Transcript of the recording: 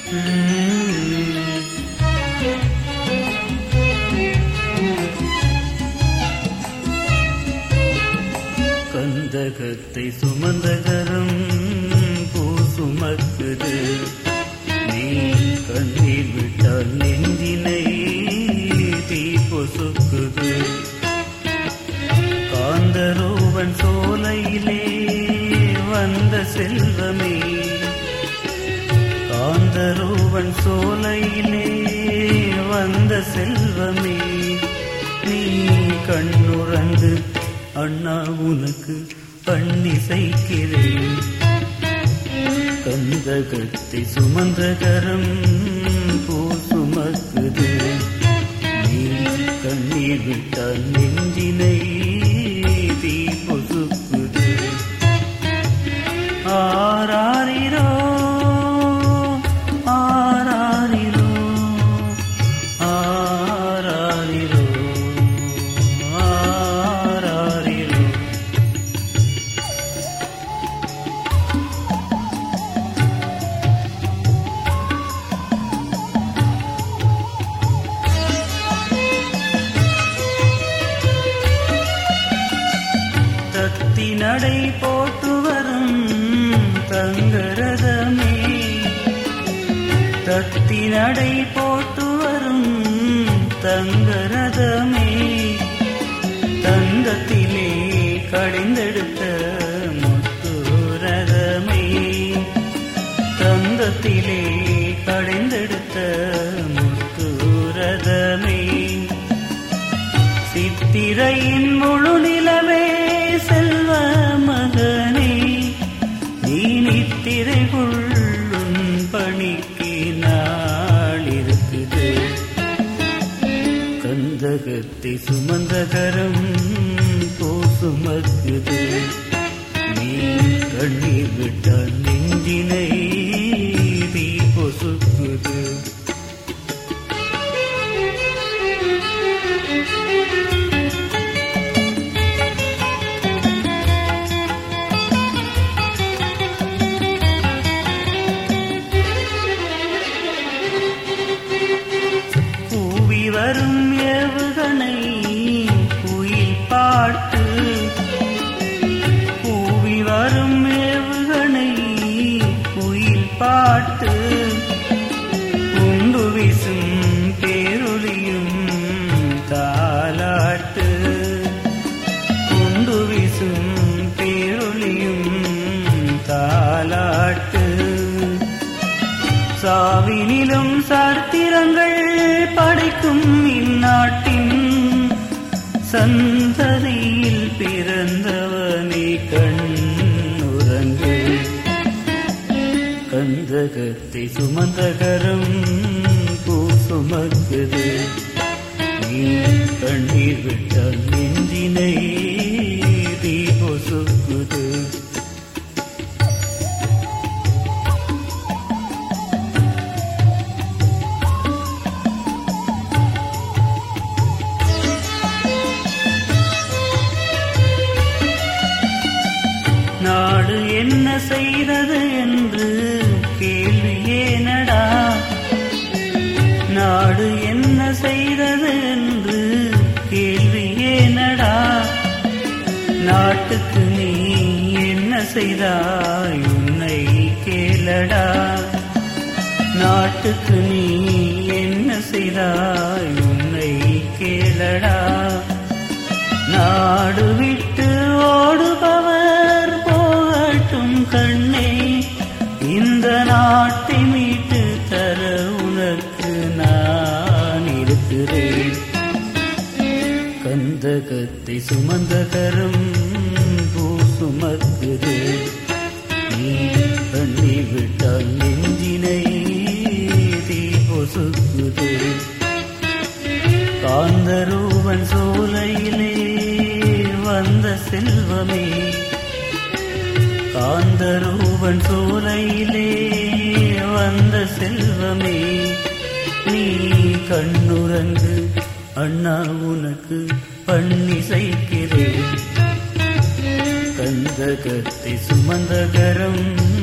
கந்தகத்தை சுமந்தகரம் பூ சுமக்குது நீ கண்ணீர் விட்டால் நெஞ்சினை தீ பொசுக்குது காந்தரூவன் சோலையிலே வந்த செல்வமே காந்தரூவன் சோலையிலே வந்த செல்வமே நீ கண்ணுறங்கு அண்ணா உனக்கு பண்ணிசைக்கிறேன் கந்தகத்தை சுமந்த கரம் பூ சுமக்குது நீ கண்ணீர் விட்டால் நெஞ்சினை தீ பொசுக்குது ஆராரிரோ ஆராரிரோ ஆராரிரோ ஆராரிரோ தத்தி நடை போட்டு வரும் தங்கரதமே தத்தி நடை போட்டு வரும் தங்கரதமே தங்கத்திலே கடைந்தெடுத்த முத்துரதமே தங்கத்திலே கடைந்தெடுத்த முத்துரதமே சித்திரையின் முழு நிலவே செல்வ மகனே நீ நித்திரை கொள்ளும் பணிக்கு நாளிருக்குது கந்தகத்தை சுமந்த கரம் போ சுமக்குது நீ கண்ணீர் விட்டால் நெஞ்சினை தீ பொசுக்குது கூவி வரும் ஏவுகணை குயில் பாட்டு கூவி வரும் ஏவுகணை குயில் பாட்டு குண்டு வீசும் பேரொலியும் தாலாட்டு குண்டு வீசும் பேரொலியும் தாலாட்டு சாவினிலும் சார்த்திரங்கள் படைக்கும் இந்நாட்டின் சந்ததியில் பிறந்தவனே கண்ணுறங்கு கந்தகத்தை சுமந்தகரம் பூ சுமக்குது நீ கண்ணீர் விட்டால் நெஞ்சினை தீ பொசுக்குது நாடு என்ன செய்தது என்று கேள்வி ஏனடா நாடு என்ன செய்தது என்று கேள்வி ஏனடா நாட்டுக்கு நீ என்ன செய்தாய் உன்னை கேளடா நாட்டுக்கு நீ என்ன செய்தாய் உன்னை கேளடா நாடு விட்டு ஓடுபவர் போகட்டும் கண்ணே இந்த நாட்டை மீட்டு தர உனக்கு நான் இருக்கிறேன் கந்தகத்தை சுமந்த கரம் பூ சுமக்குது நீ பண்ணி விட்டால் நெஞ்சினை தீ பொசுக்குது காந்தரூபன் சோலையிலே வந்த செல்வமே காந்தரூபன் சோலையிலே வந்த செல்வமே நீ கண்ணுறங்கு அண்ணா உனக்கு பண்ணிசைக்கிறேன் கந்தகத்தை சுமந்த கரம்